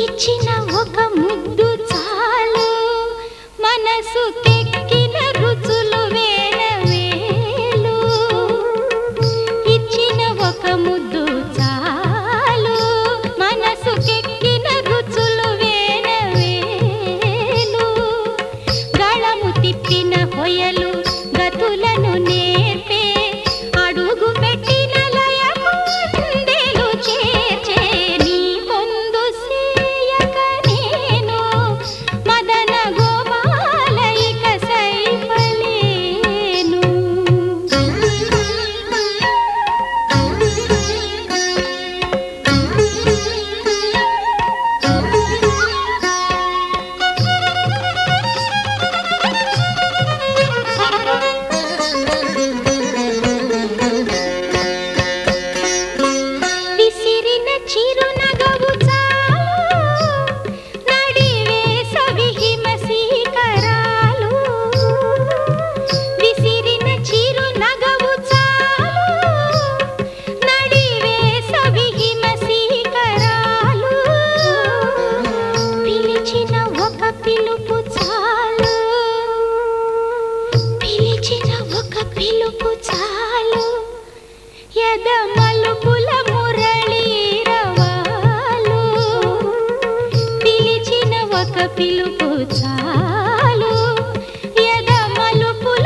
ఇచ్చిన ఒక ముద్దు చాలు మనసు కెక్కిన రుచులు వేల వేలు ఇచ్చిన ఒక ముద్దు చాలు మనసు కెక్కిన రుచులు వేల వేలు గళము తిప్పిన హొయలు గతులను నేర్పే అడుగు పెట్టిన లయకు అందెలు చేర్చే నీ పొందు సేయక నేను మదన గోపాల ఇక సైపలేను విసిరిన చిరునగవు చాలు నడివేసవి హిమశీకరాలు విసిరిన చిరునగవు చాలు నడివేసవి హిమశీకరాలు పిలిచిన ఒక పిలుపు చాలు పిలిచిన ఒక పిలుపు చాలు ఎద మలుపుల మురళీరవాలు పిలిచిన ఒక పిలుపు చాలు ఎద మలుపుల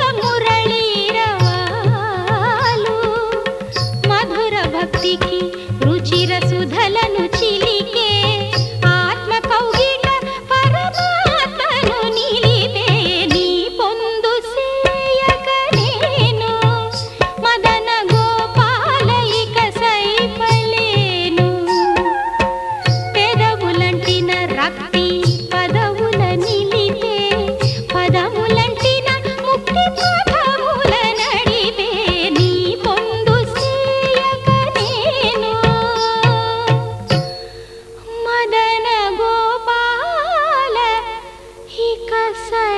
మురళీరవాలు మధుర భక్తికి రుచిర సుధలను చిలికే ఆత్మ కౌగిట పరమాత్మను నిలిపే నీ పొందు సేయక నేను మదన గోపాల ఇక సైపలేను పెదవులంటిన రక్తి పదవుల నిలిపే పదములంటిన ముక్తి పదముల నడిపే నీ పొందు సేయక నేను మదన గోపాల ఇక సై